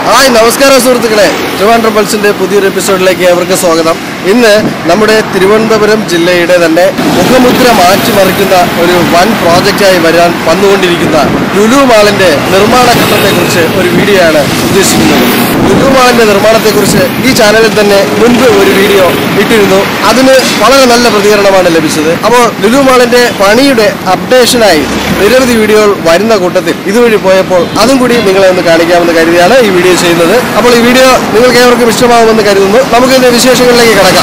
hi നമസ്കാരം സുഹൃത്തുക്കളെ ട്രിവാൻഡ്രം പൾസിന്റെ പുതിയൊരു എപ്പിസോഡിലേക്ക് ഏവർക്ക് സ്വാഗതം ഇന്ന് നമ്മുടെ തിരുവനന്തപുരം ജില്ലയുടെ തന്നെ മുഖമുദ്ര മാറ്റിമറിക്കുന്ന ഒരു വൻ പ്രോജക്റ്റായി വരാൻ വന്നുകൊണ്ടിരിക്കുന്ന ലുലു മാളിന്റെ നിർമ്മാണ ഘട്ടത്തെക്കുറിച്ച് ഒരു വീഡിയോ ആണ് ഉദ്ദേശിക്കുന്നത് ലുലു മാളിന്റെ നിർമ്മാണത്തെക്കുറിച്ച് ഈ ചാനലിൽ തന്നെ മുൻപ് ഒരു വീഡിയോ ഇട്ടിരുന്നു അതിന് വളരെ നല്ല പ്രതികരണമാണ് ലഭിച്ചത് അപ്പോൾ ലുലു മാളിന്റെ പണിയുടെ അപ്ഡേഷനായി നിരവധി വീഡിയോകൾ വരുന്ന കൂട്ടത്തിൽ ഇതുവഴി പോയപ്പോൾ അതും കൂടി നിങ്ങളെ ഒന്ന് കാണിക്കാമെന്ന് കരുതിയാണ് ഈ വീഡിയോ ചെയ്യുന്നത് അപ്പോൾ ഈ വീഡിയോ നിങ്ങൾക്ക് ഏവർക്കും ഇഷ്ടമാകുമെന്ന് കരുതുന്നു നമുക്ക് ഇതിന്റെ വിശേഷങ്ങളിലേക്ക് കടക്കാം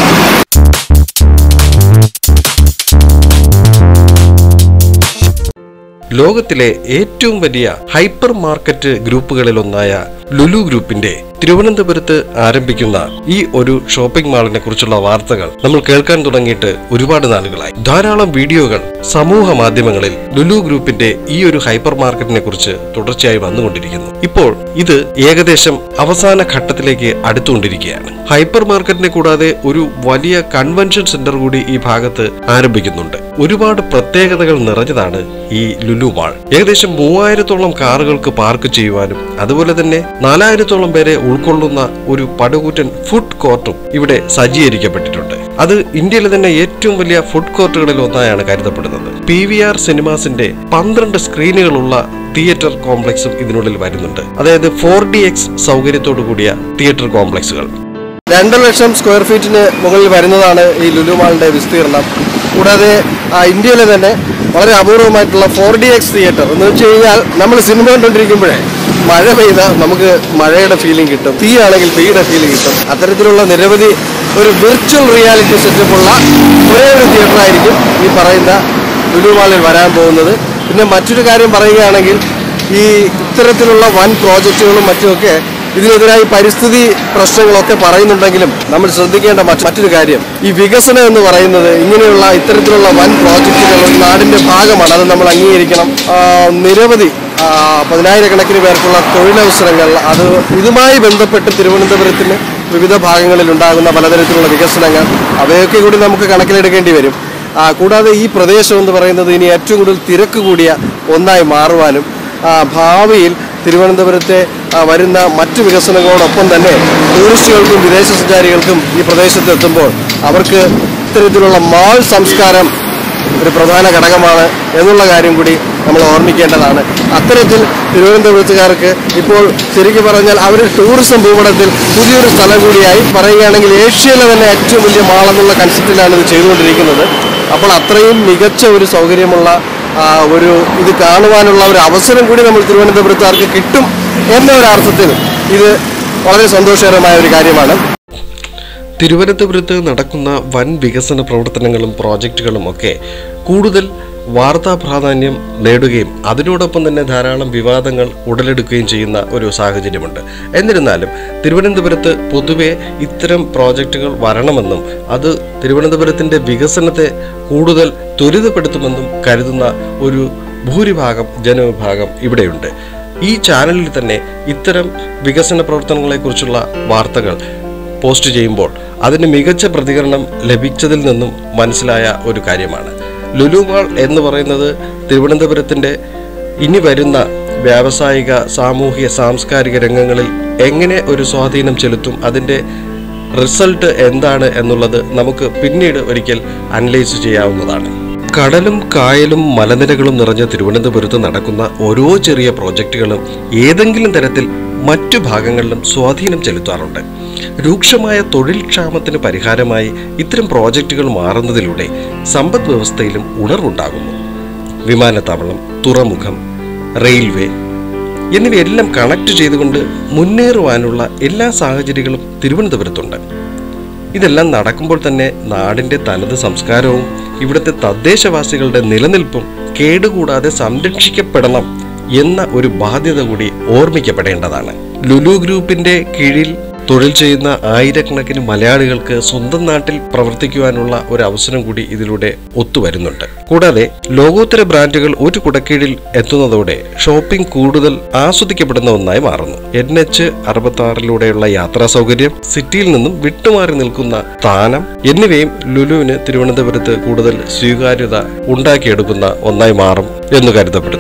ലോകത്തിലെ ഏറ്റവും വലിയ ഹൈപ്പർ മാർക്കറ്റ് ഗ്രൂപ്പുകളിലൊന്നായ ലുലു ഗ്രൂപ്പിന്റെ തിരുവനന്തപുരത്ത് ആരംഭിക്കുന്ന ഈ ഒരു ഷോപ്പിംഗ് മാളിനെ കുറിച്ചുള്ള വാർത്തകൾ നമ്മൾ കേൾക്കാൻ തുടങ്ങിയിട്ട് ഒരുപാട് നാളുകളായി ധാരാളം വീഡിയോകൾ സമൂഹ മാധ്യമങ്ങളിൽ ലുലു ഗ്രൂപ്പിന്റെ ഈ ഒരു ഹൈപ്പർ മാർക്കറ്റിനെ കുറിച്ച് തുടർച്ചയായി വന്നുകൊണ്ടിരിക്കുന്നു ഇപ്പോൾ ഇത് ഏകദേശം അവസാന ഘട്ടത്തിലേക്ക് അടുത്തുകൊണ്ടിരിക്കുകയാണ് ഹൈപ്പർ മാർക്കറ്റിനെ കൂടാതെ ഒരു വലിയ കൺവെൻഷൻ സെന്റർ കൂടി ഈ ഭാഗത്ത് ആരംഭിക്കുന്നുണ്ട് ഒരുപാട് പ്രത്യേകതകൾ നിറഞ്ഞതാണ് ഈ ലുലു മാൾ ഏകദേശം മൂവായിരത്തോളം കാറുകൾക്ക് പാർക്ക് ചെയ്യുവാനും അതുപോലെ തന്നെ നാലായിരത്തോളം പേരെ ഉൾക്കൊള്ളുന്ന ഒരു പടുകൂറ്റൻ ഫുഡ് കോർട്ടും ഇവിടെ സജ്ജീകരിക്കപ്പെട്ടിട്ടുണ്ട് അത് ഇന്ത്യയിലെ തന്നെ ഏറ്റവും വലിയ ഫുഡ് കോർട്ടുകളിൽ ഒന്നായാണ് കരുതപ്പെടുന്നത് പി വി ആർ സിനിമാസിന്റെ പന്ത്രണ്ട് സ്ക്രീനുകളുള്ള തിയേറ്റർ കോംപ്ലക്സും ഇതിനുള്ളിൽ വരുന്നുണ്ട് അതായത് ഫോർ ഡി എക്സ് സൗകര്യത്തോടു കൂടിയ തിയേറ്റർ കോംപ്ലക്സുകൾ രണ്ടര ലക്ഷം സ്ക്വയർ ഫീറ്റിന് മുകളിൽ വരുന്നതാണ് ഈ ലുലു മാളിന്റെ വിസ്തീർണം കൂടാതെ ആ, ഇന്ത്യയിലെ തന്നെ വളരെ അപൂർവമായിട്ടുള്ള ഫോർ ഡി എക്സ് തിയേറ്റർ എന്ന് വെച്ച് കഴിഞ്ഞാൽ നമ്മൾ സിനിമ കണ്ടുകൊണ്ടിരിക്കുമ്പോഴേ മഴ പെയ്ത നമുക്ക് മഴയുടെ ഫീലിംഗ് കിട്ടും തീ ആണെങ്കിൽ തീയുടെ ഫീലിംഗ് കിട്ടും അത്തരത്തിലുള്ള നിരവധി ഒരു വിർച്വൽ റിയാലിറ്റി സെറ്റപ്പുള്ള ഒരേ ഒരു തിയേറ്റർ ആയിരിക്കും ഈ പറയുന്ന ലുലു മാളിൽ വരാൻ പോകുന്നത് പിന്നെ മറ്റൊരു കാര്യം പറയുകയാണെങ്കിൽ ഈ ഇത്തരത്തിലുള്ള വൻ പ്രോജക്റ്റുകളും മറ്റുമൊക്കെ ഇതിനെതിരായി പരിസ്ഥിതി പ്രശ്നങ്ങളൊക്കെ പറയുന്നുണ്ടെങ്കിലും നമ്മൾ ശ്രദ്ധിക്കേണ്ട മറ്റ് മറ്റൊരു കാര്യം ഈ വികസനം എന്ന് പറയുന്നത് ഇങ്ങനെയുള്ള ഇത്തരത്തിലുള്ള വൻ പ്രോജക്റ്റുകൾ ഒരു നാടിന്റെ ഭാഗമാണ് അത് നമ്മൾ അംഗീകരിക്കണം ആ, നിരവധി ആ, പതിനായിരക്കണക്കിന് പേർക്കുള്ള തൊഴിലവസരങ്ങൾ അത് ഇതുമായി ബന്ധപ്പെട്ട് തിരുവനന്തപുരത്തിന് വിവിധ ഭാഗങ്ങളിൽ ഉണ്ടാകുന്ന പലതരത്തിലുള്ള വികസനങ്ങൾ അവയൊക്കെ കൂടി നമുക്ക് കണക്കിലെടുക്കേണ്ടി വരും ആ, കൂടാതെ ഈ പ്രദേശം എന്ന് പറയുന്നത് ഇനി ഏറ്റവും കൂടുതൽ തിരക്ക് കൂടിയ ഒന്നായി മാറുവാനും ആ, ഭാവിയിൽ തിരുവനന്തപുരത്തെ ആ, വരുന്ന മറ്റു വികസനങ്ങളോടൊപ്പം തന്നെ ടൂറിസ്റ്റുകൾക്കും വിദേശ സഞ്ചാരികൾക്കും ഈ പ്രദേശത്ത് എത്തുമ്പോൾ അവർക്ക് ഇത്തരത്തിലുള്ള മാൾ സംസ്കാരം ഒരു പ്രധാന ഘടകമാണ് എന്നുള്ള കാര്യം കൂടി നമ്മൾ ഓർമ്മിക്കേണ്ടതാണ് അത്തരത്തിൽ തിരുവനന്തപുരത്തുകാർക്ക് ഇപ്പോൾ ശരിക്കും പറഞ്ഞാൽ അവർ ടൂറിസം ഭൂപടത്തിൽ പുതിയൊരു സ്ഥലം കൂടിയായി പറയുകയാണെങ്കിൽ ഏഷ്യയിലെ തന്നെ ഏറ്റവും വലിയ മാൾ എന്നുള്ള കൺസെപ്റ്റിലാണ് ഇത് ചെയ്തുകൊണ്ടിരിക്കുന്നത് അപ്പോൾ അത്രയും മികച്ച ഒരു സൗകര്യമുള്ള ആ, ഒരു ഇത് കാണുവാനുള്ള ഒരു അവസരം കൂടി നമ്മൾ തിരുവനന്തപുരത്തുകാർക്ക് കിട്ടും എന്ന ഒരു അർത്ഥത്തിൽ ഇത് വളരെ സന്തോഷകരമായ ഒരു കാര്യമാണ് തിരുവനന്തപുരത്ത് നടക്കുന്ന വൻ വികസന പ്രവർത്തനങ്ങളും പ്രോജക്റ്റുകളും ഒക്കെ കൂടുതൽ വാർത്താ പ്രാധാന്യം നേടുകയും അതിനോടൊപ്പം തന്നെ ധാരാളം വിവാദങ്ങൾ ഉടലെടുക്കുകയും ചെയ്യുന്ന ഒരു സാഹചര്യമുണ്ട് എന്നിരുന്നാലും തിരുവനന്തപുരത്ത് പൊതുവെ ഇത്തരം പ്രോജക്റ്റുകൾ വരണമെന്നും അത് തിരുവനന്തപുരത്തിൻ്റെ വികസനത്തെ കൂടുതൽ ത്വരിതപ്പെടുത്തുമെന്നും കരുതുന്ന ഒരു ഭൂരിഭാഗം ജനവിഭാഗം ഇവിടെയുണ്ട് ഈ ചാനലിൽ തന്നെ ഇത്തരം വികസന പ്രവർത്തനങ്ങളെക്കുറിച്ചുള്ള വാർത്തകൾ പോസ്റ്റ് ചെയ്യുമ്പോൾ അതിന് മികച്ച പ്രതികരണം ലഭിച്ചതിൽ നിന്നും മനസ്സിലായ ഒരു കാര്യമാണ് ലുലു മാൾ എന്ന് പറയുന്നത് തിരുവനന്തപുരത്തിൻ്റെ ഇനി വരുന്ന വ്യാവസായിക സാമൂഹിക സാംസ്കാരിക രംഗങ്ങളിൽ എങ്ങനെ ഒരു സ്വാധീനം ചെലുത്തും അതിൻ്റെ റിസൾട്ട് എന്താണ് എന്നുള്ളത് നമുക്ക് പിന്നീട് ഒരിക്കൽ അനലൈസ് ചെയ്യാവുന്നതാണ് കടലും കായലും മലനിരകളും നിറഞ്ഞ തിരുവനന്തപുരത്ത് നടക്കുന്ന ഓരോ ചെറിയ പ്രോജക്റ്റുകളും ഏതെങ്കിലും തരത്തിൽ മറ്റു ഭാഗങ്ങളിലും സ്വാധീനം ചെലുത്താറുണ്ട് രൂക്ഷമായ തൊഴിൽ ക്ഷാമത്തിന് പരിഹാരമായി ഇത്തരം പ്രോജക്റ്റുകൾ മാറുന്നതിലൂടെ സമ്പദ് വ്യവസ്ഥയിലും ഉണർവുണ്ടാകുന്നു വിമാനത്താവളം തുറമുഖം റെയിൽവേ എന്നിവയെല്ലാം കണക്ട് ചെയ്തുകൊണ്ട് മുന്നേറുവാനുള്ള എല്ലാ സാഹചര്യങ്ങളും തിരുവനന്തപുരത്തുണ്ട് ഇതെല്ലാം നടക്കുമ്പോൾ തന്നെ നാടിൻ്റെ തനത് സംസ്കാരവും ഇവിടുത്തെ തദ്ദേശവാസികളുടെ നിലനിൽപ്പും കേടുകൂടാതെ സംരക്ഷിക്കപ്പെടണം എന്ന ഒരു ബാധ്യത കൂടി ഓർമ്മിക്കപ്പെടേണ്ടതാണ് ലുലു ഗ്രൂപ്പിന്റെ കീഴിൽ തൊഴിൽ ചെയ്യുന്ന ആയിരക്കണക്കിന് മലയാളികൾക്ക് സ്വന്തം നാട്ടിൽ പ്രവർത്തിക്കുവാനുള്ള ഒരു അവസരം കൂടി ഇതിലൂടെ ഒത്തുവരുന്നുണ്ട് കൂടാതെ ലോകോത്തര ബ്രാൻഡുകൾ ഒരു കുടക്കീഴിൽ എത്തുന്നതോടെ ഷോപ്പിംഗ് കൂടുതൽ ആസ്വദിക്കപ്പെടുന്ന ഒന്നായി മാറുന്നു എൻ എച്ച് അറുപത്തി ആറിലൂടെയുള്ള യാത്രാ സൗകര്യം സിറ്റിയിൽ നിന്നും വിട്ടുമാറി നിൽക്കുന്ന സ്ഥാനം എന്നിവയും ലുലുവിന് തിരുവനന്തപുരത്ത് കൂടുതൽ സ്വീകാര്യത ഉണ്ടാക്കിയെടുക്കുന്ന ഒന്നായി മാറും എന്ന് കരുതപ്പെടുന്നു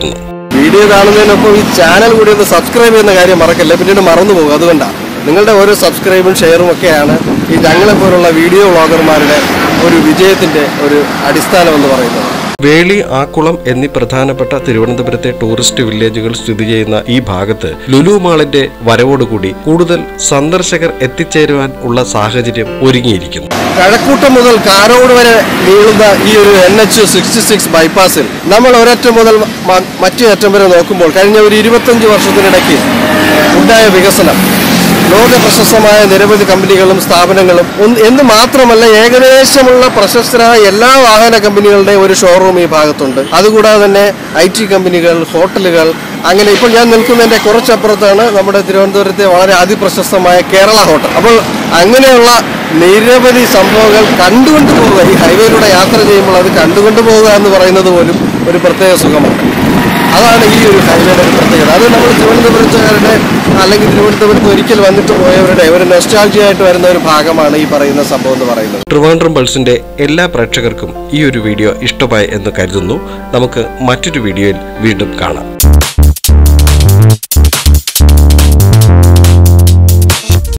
വീഡിയോ കാണുന്നതിനൊപ്പം ഈ ചാനൽ കൂടി ഒന്ന് സബ്സ്ക്രൈബ് ചെയ്യുന്ന കാര്യം മറക്കല്ലേ പിന്നീട് മറന്നു പോകും അതുകൊണ്ടാണ് നിങ്ങളുടെ ഓരോ സബ്സ്ക്രൈബും ഷെയറും ഒക്കെയാണ് ഈ ഞങ്ങളെ പോലുള്ള വീഡിയോ വ്ളോഗർമാരുടെ ഒരു വിജയത്തിന്റെ ഒരു അടിസ്ഥാനം എന്ന് പറയുന്നത് വേളി ആക്കുളം എന്നീ പ്രധാനപ്പെട്ട തിരുവനന്തപുരത്തെ ടൂറിസ്റ്റ് വില്ലേജുകൾ സ്ഥിതി ചെയ്യുന്ന ഈ ഭാഗത്ത് ലുലു മാളിന്റെ വരവോടുകൂടി കൂടുതൽ സന്ദർശകർ എത്തിച്ചേരുവാൻ ഉള്ള സാഹചര്യം ഒരുങ്ങിയിരിക്കുന്നു കഴക്കൂട്ടം മുതൽ കാരോട് വരെ നീളുന്ന ഈ ഒരു എൻ എച്ച് സിക്സ്റ്റി സിക്സ് ബൈപ്പാസിൽ നമ്മൾ ഒരറ്റം മുതൽ മ- മറ്റേ അറ്റം വരെ നോക്കുമ്പോൾ കഴിഞ്ഞ ഒരു ഇരുപത്തഞ്ച് വർഷത്തിനിടയ്ക്ക് ഉണ്ടായ വികസനം ലോക പ്രശസ്തമായ നിരവധി കമ്പനികളും സ്ഥാപനങ്ങളും ഒന്ന് എന്ന് മാത്രമല്ല ഏകദേശമുള്ള പ്രശസ്തരായ എല്ലാ വാഹന കമ്പനികളുടെയും ഒരു ഷോറൂം ഈ ഭാഗത്തുണ്ട് അതുകൂടാതെ തന്നെ ഐ ടി കമ്പനികൾ ഹോട്ടലുകൾ അങ്ങനെ ഇപ്പോൾ ഞാൻ നിൽക്കുന്നതിന്റെ കുറച്ചപ്പുറത്താണ് നമ്മുടെ തിരുവനന്തപുരത്തെ വളരെ അതിപ്രശസ്തമായ കേരള ഹോട്ടൽ അപ്പോൾ അങ്ങനെയുള്ള നിരവധി സംഭവങ്ങൾ കണ്ടുകൊണ്ട് പോവുക ഈ ഹൈവേയിലൂടെ യാത്ര ചെയ്യുമ്പോൾ അത് കണ്ടുകൊണ്ട് പോവുക എന്ന് പറയുന്നത് പോലും ഒരു പ്രത്യേക സുഖമാണ് അതാണ് ഈ ഒരു ഹൈവേയുടെ ഒരു പ്രത്യേകത അത് നമ്മൾ തിരുവനന്തപുരത്തുകാരുടെ അല്ലെങ്കിൽ തിരുവനന്തപുരത്ത് ഒരിക്കൽ വന്നിട്ട് പോയവരുടെ ഒരു നെസ്റ്റാൾജി ആയിട്ട് വരുന്ന ഒരു ഭാഗമാണ് ഈ പറയുന്ന സംഭവം എന്ന് പറയുന്നത് ട്രിവാൻഡ്രം പൾസിന്റെ എല്ലാ പ്രേക്ഷകർക്കും ഈ ഒരു വീഡിയോ ഇഷ്ടമായി എന്ന് കരുതുന്നു നമുക്ക് മറ്റൊരു വീഡിയോയിൽ വീണ്ടും കാണാം